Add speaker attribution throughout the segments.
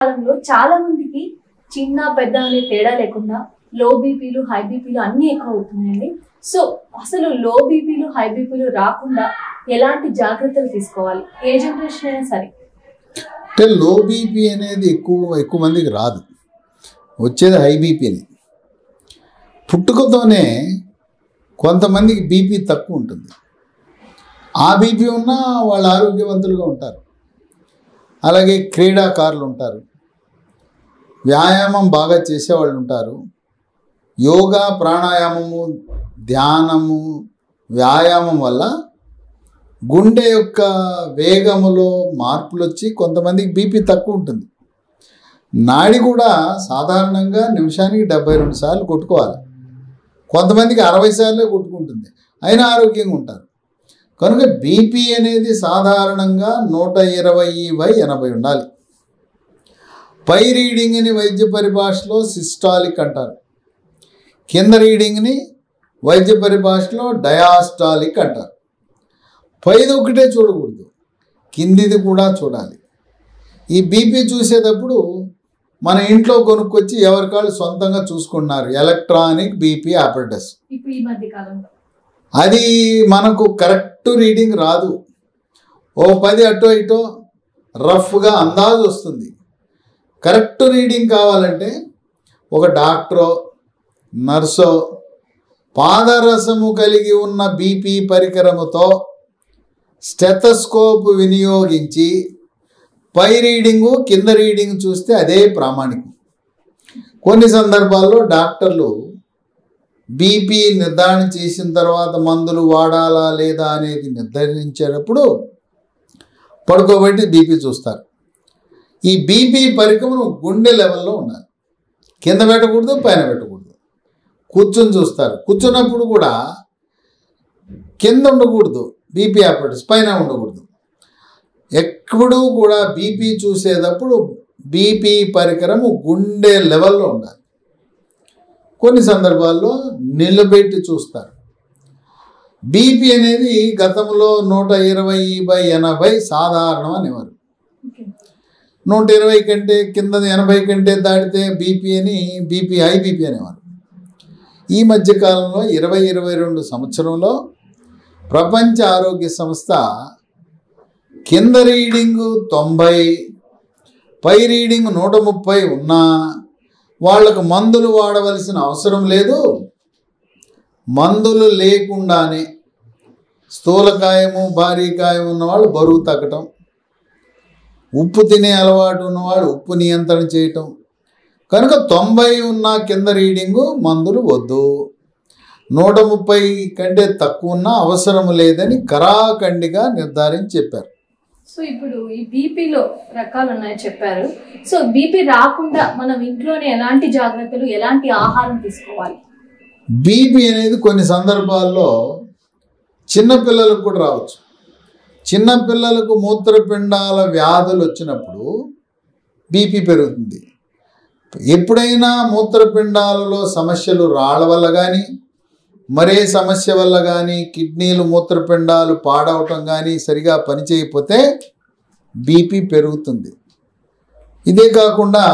Speaker 1: కాలంలో చాలా మందికి చిన్న పెద్ద అనే తేడా లేకుండా లో బీపీలు హై బీపీలు అన్నీ ఎక్కువ అవుతున్నాయండి సో అసలు లో బీపీలు హై బీపీలు రాకుండా ఎలాంటి జాగ్రత్తలు తీసుకోవాలి ఏ జనరేషన్ అయినా సరే
Speaker 2: అంటే లో బీపీ అనేది ఎక్కువ ఎక్కువ మందికి రాదు వచ్చేది హై బీపీని పుట్టుకతోనే కొంతమందికి బీపీ తక్కువ ఉంటుంది ఆ బీపీ ఉన్నా వాళ్ళు ఆరోగ్యవంతులుగా ఉంటారు అలాగే క్రీడాకారులు ఉంటారు వ్యాయామం బాగా చేసేవాళ్ళు ఉంటారు యోగా ప్రాణాయామము ధ్యానము వ్యాయామం వల్ల గుండె యొక్క వేగములో మార్పులు వచ్చి కొంతమందికి బీపీ తక్కువ ఉంటుంది నాడి కూడా సాధారణంగా నిమిషానికి డెబ్బై రెండు సార్లు కొట్టుకోవాలి కొంతమందికి అరవై సార్లే కొట్టుకుంటుంది అయినా ఆరోగ్యంగా ఉంటారు కనుక బీపీ అనేది సాధారణంగా నూట ఇరవై బై ఎనభై ఉండాలి పై రీడింగ్ని వైద్య పరిభాషలో సిస్టాలిక్ అంటారు కింద రీడింగ్ని వైద్య పరిభాషలో డయాస్టాలిక్ అంటారు పైది ఒకటే చూడకూడదు కిందిది కూడా చూడాలి ఈ బీపీ చూసేటప్పుడు మన ఇంట్లో కొనుక్కొచ్చి ఎవరికాళ్ళు సొంతంగా చూసుకుంటున్నారు ఎలక్ట్రానిక్ బీపీ ఆపరేటర్స్
Speaker 1: ఇప్పుడు ఈ మధ్య కాలంలో
Speaker 2: అది మనకు కరెక్ట్ రీడింగ్ రాదు ఓ పది అటో ఇటో రఫ్గా అందాజు వస్తుంది కరెక్ట్ రీడింగ్ కావాలంటే ఒక డాక్టరో నర్సో పాదరసము కలిగి ఉన్న బీపీ పరికరముతో స్టెథస్కోప్ వినియోగించి పై రీడింగు కింద రీడింగ్ చూస్తే అదే ప్రామాణికం కొన్ని సందర్భాల్లో డాక్టర్లు బీపీ నిర్ధారణ చేసిన తర్వాత మందులు వాడాలా లేదా అనేది నిర్ధారించేటప్పుడు పడుకోబెట్టి బీపీ చూస్తారు ఈ బీపీ పరికరం గుండె లెవెల్లో ఉండాలి కింద పెట్టకూడదు పైన పెట్టకూడదు కూర్చొని చూస్తారు కూర్చున్నప్పుడు కూడా కింద ఉండకూడదు బీపీ ఆపరేటర్స్ పైన ఉండకూడదు ఎప్పుడూ కూడా బీపీ చూసేటప్పుడు బీపీ పరికరము గుండె లెవెల్లో ఉండాలి కొన్ని సందర్భాల్లో నిలబెట్టి చూస్తారు బీపీ అనేది గతంలో నూట ఇరవై బై ఎనభై సాధారణం అనేవారు
Speaker 1: ఓకే
Speaker 2: నూట ఇరవై కంటే కింద ఎనభై కంటే దాటితే బీపీ అని బీపీ హై బీపీ అనేవారు ఈ మధ్యకాలంలో ఇరవై ఇరవై రెండు సంవత్సరంలో ప్రపంచ ఆరోగ్య సంస్థ కింద రీడింగు తొంభై పై రీడింగ్ నూట ముప్పై ఉన్నా వాళ్ళకు మందులు వాడవలసిన అవసరం లేదు మందులు లేకుండానే స్థూలకాయము భారీకాయం ఉన్నవాళ్ళు బరువు తగ్గటం ఉప్పు తినే అలవాటు ఉన్నవాడు ఉప్పు నియంత్రణ చేయటం కనుక తొంభై ఉన్న కింద రీడింగు మందులు వద్దు నూట ముప్పై కంటే తక్కువ ఉన్న అవసరం లేదని కరాఖండిగా నిర్ధారించి చెప్పారు
Speaker 1: సో ఇప్పుడు ఈ బీపీలో రకాలు ఉన్నాయని చెప్పారు సో బీపీ రాకుండా మనం ఇంట్లోనే ఎలాంటి జాగ్రత్తలు ఎలాంటి ఆహారం తీసుకోవాలి
Speaker 2: బీపీ అనేది కొన్ని సందర్భాల్లో చిన్నపిల్లలకు కూడా రావచ్చు చిన్నపిల్లలకు మూత్రపిండాల వ్యాధులు వచ్చినప్పుడు బీపీ పెరుగుతుంది ఎప్పుడైనా మూత్రపిండాలలో సమస్యలు రాళ్ళ వల్ల కానీ మరే సమస్య వల్ల కానీ కిడ్నీలు మూత్రపిండాలు పాడవటం కానీ సరిగా పనిచేయకపోతే బీపీ పెరుగుతుంది ఇదే కాకుండా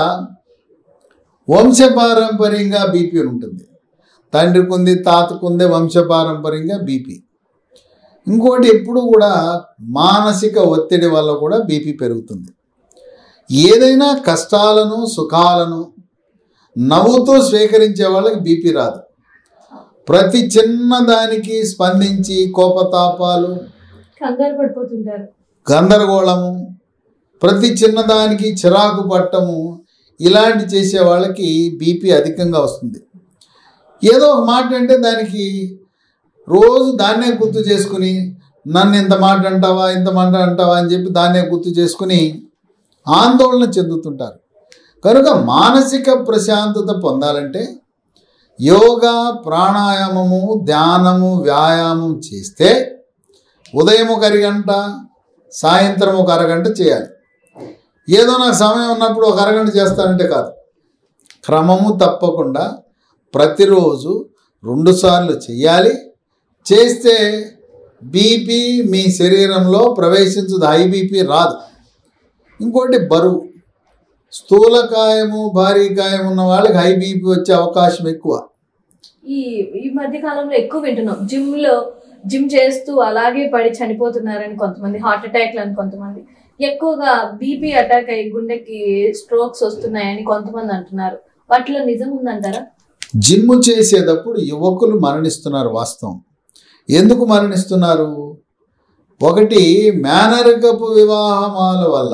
Speaker 2: వంశపారంపర్యంగా బీపీ ఉంటుంది తండ్రికి ఉంది తాతకు ఉంది వంశపారంపర్యంగా బీపీ ఇంకోటి ఎప్పుడు కూడా మానసిక ఒత్తిడి వల్ల కూడా బీపీ పెరుగుతుంది ఏదైనా కష్టాలను సుఖాలను నవ్వుతూ స్వీకరించే వాళ్ళకి బీపీ రాదు ప్రతి చిన్న దానికి స్పందించి కోపతాపాలు
Speaker 1: కంగారు పడిపోతుంటారు
Speaker 2: గందరగోళము ప్రతి చిన్నదానికి చిరాకు పట్టము ఇలాంటి చేసే వాళ్ళకి బీపీ అధికంగా వస్తుంది ఏదో ఒక మాట అంటే దానికి రోజు దాన్నే గుర్తు చేసుకుని నన్ను ఇంత మాట అంటావా ఇంత మాట అంటావా అని చెప్పి దాన్నే గుర్తు చేసుకుని ఆందోళన చెందుతుంటారు కనుక మానసిక ప్రశాంతత పొందాలంటే యోగా ప్రాణాయామము ధ్యానము వ్యాయామం చేస్తే ఉదయం ఒక అరగంట సాయంత్రం ఒక అరగంట చేయాలి ఏదో నాకు సమయం ఉన్నప్పుడు ఒక అరగంట చేస్తానంటే కాదు క్రమము తప్పకుండా ప్రతిరోజు రెండుసార్లు చేయాలి చేస్తే బీపీ మీ శరీరంలో ప్రవేశించదు హై బీపీ రాదు ఇంకోటి బరువు స్థూలకాయము భారీకాయం ఉన్న వాళ్ళకి హై బీపీ వచ్చే అవకాశం ఎక్కువ
Speaker 1: ఈ ఈ మధ్య కాలంలో ఎక్కువ వింటున్నాం జిమ్ లో జిమ్ చేస్తూ అలాగే పడి చనిపోతున్నారని కొంతమంది హార్ట్ అటాక్ అని కొంతమంది ఎక్కువగా బీపీ అటాక్ అయ్యి గుండెకి స్ట్రోక్స్ వస్తున్నాయని కొంతమంది అంటున్నారు వాటిలో నిజం ఉందంటారా
Speaker 2: జిమ్ చేసేటప్పుడు యువకులు మరణిస్తున్నారు వాస్తవం ఎందుకు మరణిస్తున్నారు ఒకటి మేనరికపు వివాహమాల వల్ల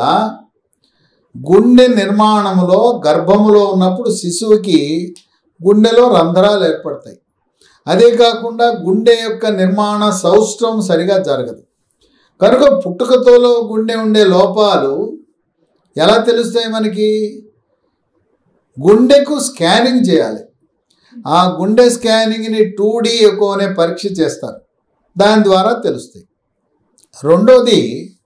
Speaker 2: గుండె నిర్మాణములో గర్భములో ఉన్నప్పుడు శిశువుకి గుండెలో రంధ్రాలు ఏర్పడతాయి అదే కాకుండా గుండె యొక్క నిర్మాణ సౌష్ఠవం సరిగా జరగదు కనుక పుట్టుకతోలో గుండె ఉండే లోపాలు ఎలా తెలుస్తాయి మనకి గుండెకు స్కానింగ్ చేయాలి ఆ గుండె స్కానింగ్ని టూ డి ఎక్కువ అనే పరీక్ష చేస్తారు దాని ద్వారా తెలుస్తాయి రెండోది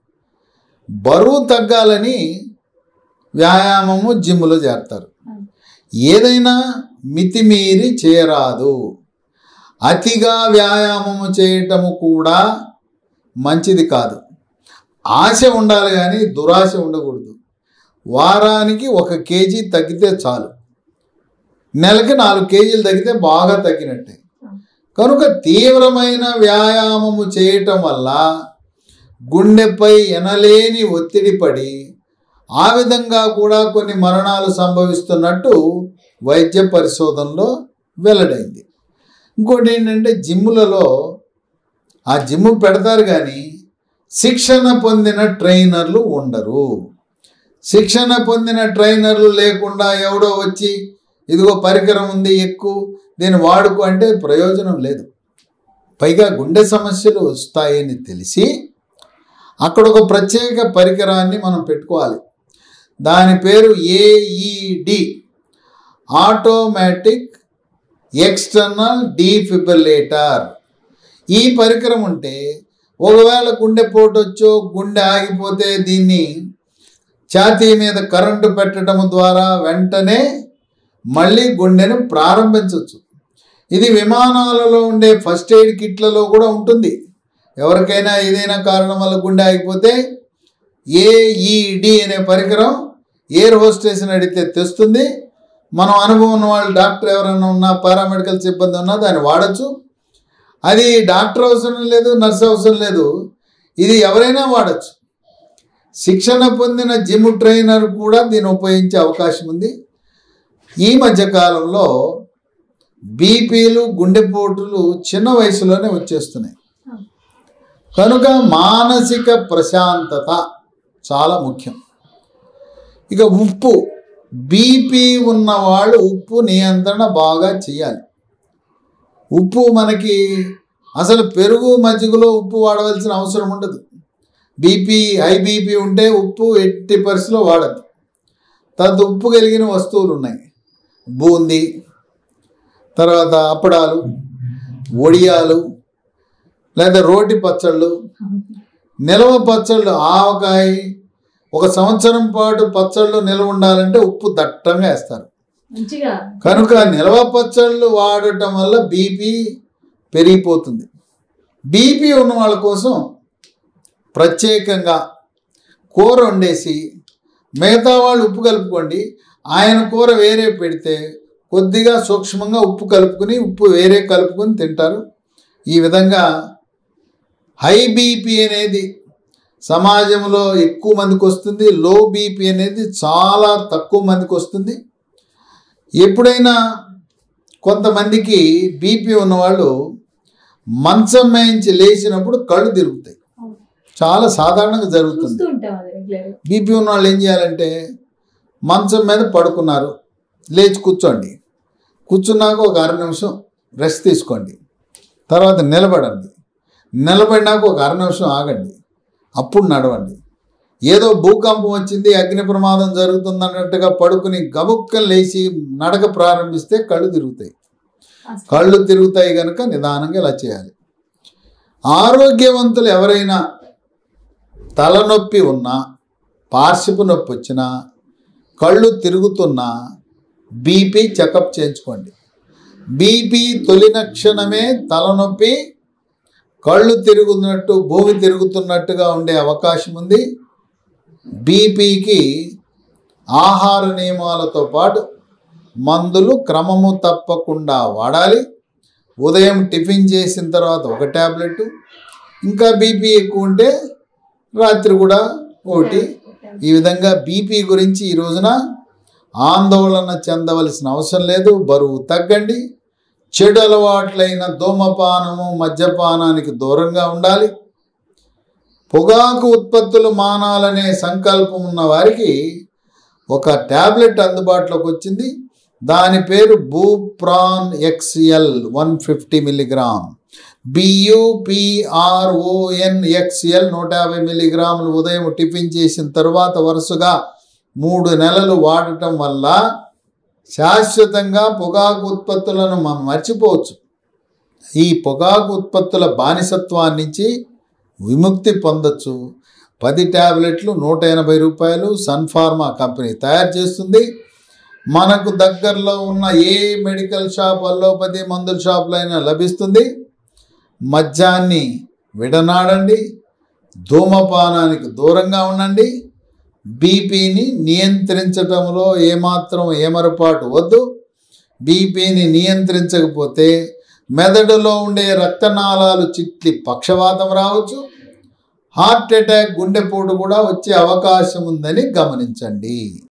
Speaker 2: బరువు తగ్గాలని వ్యాయామము జిమ్లో చేస్తారు ఏదైనా మితిమీరి చేయరాదు అతిగా వ్యాయామము చేయటము కూడా మంచిది కాదు ఆశ ఉండాలి కానీ దురాశ ఉండకూడదు వారానికి ఒక కేజీ తగ్గితే చాలు నెలకి నాలుగు కేజీలు తగ్గితే బాగా తగ్గినట్టే కనుక తీవ్రమైన వ్యాయామము చేయటం వల్ల గుండెపై ఎనలేని ఒత్తిడి పడి ఆ విధంగా కూడా కొన్ని మరణాలు సంభవిస్తున్నట్టు వైద్య పరిశోధనలో వెల్లడైంది ఇంకోటి ఏంటంటే జిమ్ములలో ఆ జిమ్ పెడతారు కానీ శిక్షణ పొందిన ట్రైనర్లు ఉండరు శిక్షణ పొందిన ట్రైనర్లు లేకుండా ఎవడో వచ్చి ఇదిగో పరికరం ఉంది ఎక్కువ దీన్ని వాడుకో అంటే ప్రయోజనం లేదు పైగా గుండె సమస్యలు వస్తాయని తెలిసి అక్కడ ఒక ప్రత్యేక పరికరాన్ని మనం పెట్టుకోవాలి దాని పేరు ఏఈడి ఆటోమేటిక్ ఎక్స్టర్నల్ డీఫిబ్రిలేటర్ ఈ పరికరం ఉంటే ఒకవేళ గుండె పోటొచ్చో గుండె ఆగిపోతే దీన్ని ఛాతీ మీద కరెంటు పెట్టడం ద్వారా వెంటనే మళ్ళీ గుండెను ప్రారంభించవచ్చు ఇది విమానాలలో ఉండే ఫస్ట్ ఎయిడ్ కిట్లలో కూడా ఉంటుంది ఎవరికైనా ఏదైనా కారణం వల్ల గుండె ఆగిపోతే ఏఈడి అనే పరికరం ఎయిర్ హోస్టేస్ని అడిగితే తెస్తుంది మనం అనుభవం ఉన్న వాళ్ళు డాక్టర్ ఎవరైనా ఉన్నా పారామెడికల్ సిబ్బంది ఉన్నా దాన్ని వాడచ్చు అది డాక్టర్ అవసరం లేదు నర్స్ అవసరం లేదు ఇది ఎవరైనా వాడచ్చు శిక్షణ పొందిన జిమ్ ట్రైనర్ కూడా దీన్ని ఉపయోగించే అవకాశం ఉంది ఈ మధ్య కాలంలో బీపీలు గుండెపోటులు చిన్న వయసులోనే వచ్చేస్తున్నాయి కనుక మానసిక ప్రశాంతత చాలా ముఖ్యం ఇక ఉప్పు బీపీ ఉన్నవాళ్ళు ఉప్పు నియంత్రణ బాగా చేయాలి ఉప్పు మనకి అసలు పెరుగు మజ్జిగలో ఉప్పు వాడవలసిన అవసరం ఉండదు బీపీ హై బీపీ ఉంటే ఉప్పు ఎట్టి పరిస్థితిలో వాడద్దు తదు ఉప్పు కలిగిన వస్తువులు ఉన్నాయి బూందీ తర్వాత అప్పడాలు వడియాలు లేదా రోటి పచ్చళ్ళు నిలవ పచ్చళ్ళు ఆవకాయ ఒక సంవత్సరం పాటు పచ్చళ్ళు నిల్వ ఉండాలంటే ఉప్పు దట్టంగా వేస్తారు
Speaker 1: మంచిగా
Speaker 2: కనుక నిల్వ పచ్చళ్ళు వాడటం వల్ల బీపీ పెరిగిపోతుంది బీపీ ఉన్న వాళ్ళ కోసం ప్రత్యేకంగా కూర వండేసి మిగతా వాళ్ళు ఉప్పు కలుపుకోండి ఆయన కూర వేరే పెడితే కొద్దిగా సూక్ష్మంగా ఉప్పు కలుపుకుని ఉప్పు వేరే కలుపుకొని తింటారు ఈ విధంగా హై బీపీ అనేది సమాజంలో ఎక్కువ మందికి వస్తుంది లో బీపీ అనేది చాలా తక్కువ మందికి వస్తుంది ఎప్పుడైనా కొంతమందికి బీపీ ఉన్నవాళ్ళు మంచం మేయించి లేచినప్పుడు కళ్ళు తిరుగుతాయి చాలా సాధారణంగా జరుగుతుంది
Speaker 1: చూస్తూ ఉంటాం అది రెగ్యులర్
Speaker 2: బీపీ ఉన్న వాళ్ళు ఏం చేయాలంటే మంచం మీద పడుకున్నారు లేచి కూర్చోండి కూర్చున్నాక ఒక అర నిమిషం రెస్ట్ తీసుకోండి తర్వాత నిలబడండి నిలబడినాక ఒక అర నిమిషం ఆగండి అప్పుడు నడవండి ఏదో భూకంపం వచ్చింది అగ్ని ప్రమాదం జరుగుతుంది అన్నట్టుగా పడుకుని గబుక్కలు లేచి నడక ప్రారంభిస్తే కళ్ళు తిరుగుతాయి కళ్ళు తిరుగుతాయి కనుక నిదానంగా ఇలా చేయాలి ఆరోగ్యవంతులు ఎవరైనా తలనొప్పి ఉన్నా పార్శ్వపు నొప్పి వచ్చినా కళ్ళు తిరుగుతున్నా బీపీ చెకప్ చేయించుకోండి బీపీ తొలిన క్షణమే తలనొప్పి కళ్ళు తిరుగుతున్నట్టు భూమి తిరుగుతున్నట్టుగా ఉండే అవకాశం ఉంది బీపీకి ఆహార నియమాలతో పాటు మందులు క్రమము తప్పకుండా వాడాలి ఉదయం టిఫిన్ చేసిన తర్వాత ఒక ట్యాబ్లెట్ ఇంకా బీపీ ఎక్కువ ఉంటే రాత్రి కూడా ఒకటి ఈ విధంగా బీపీ గురించి ఈ రోజున ఆందోళన చెందవలసిన అవసరం లేదు బరువు తగ్గండి చెడు అలవాట్లైన ధూమపానము మద్యపానానికి దూరంగా ఉండాలి పొగాకు ఉత్పత్తులు మానాలనే సంకల్పం ఉన్న వారికి ఒక ట్యాబ్లెట్ అందుబాటులోకి వచ్చింది దాని పేరు Bupron XL one fifty milligram B U P R O N XL నూట యాభై మిల్లీగ్రాములు ఉదయం టిఫిన్ చేసిన తర్వాత వరుసగా మూడు నెలలు వాడటం వల్ల శాశ్వతంగా పొగాకు ఉత్పత్తులను మనం మర్చిపోవచ్చు ఈ పొగాకు ఉత్పత్తుల బానిసత్వాన్ని నుంచి విముక్తి పొందొచ్చు పది ట్యాబ్లెట్లు నూట ఎనభై రూపాయలు సన్ఫార్మా కంపెనీ తయారు చేస్తుంది మనకు దగ్గరలో ఉన్న ఏ మెడికల్ షాప్ అల్లోపతి మందుల షాపులో అయినా లభిస్తుంది మద్యాన్ని విడనాడండి ధూమపానానికి దూరంగా ఉండండి బీపీని నియంత్రించటంలో ఏమాత్రం ఏమరపాటు వద్దు బీపీని నియంత్రించకపోతే మెదడులో ఉండే రక్తనాళాలు చిట్లి పక్షవాతం రావచ్చు హార్ట్ అటాక్ గుండెపోటు కూడా వచ్చే అవకాశం ఉందని గమనించండి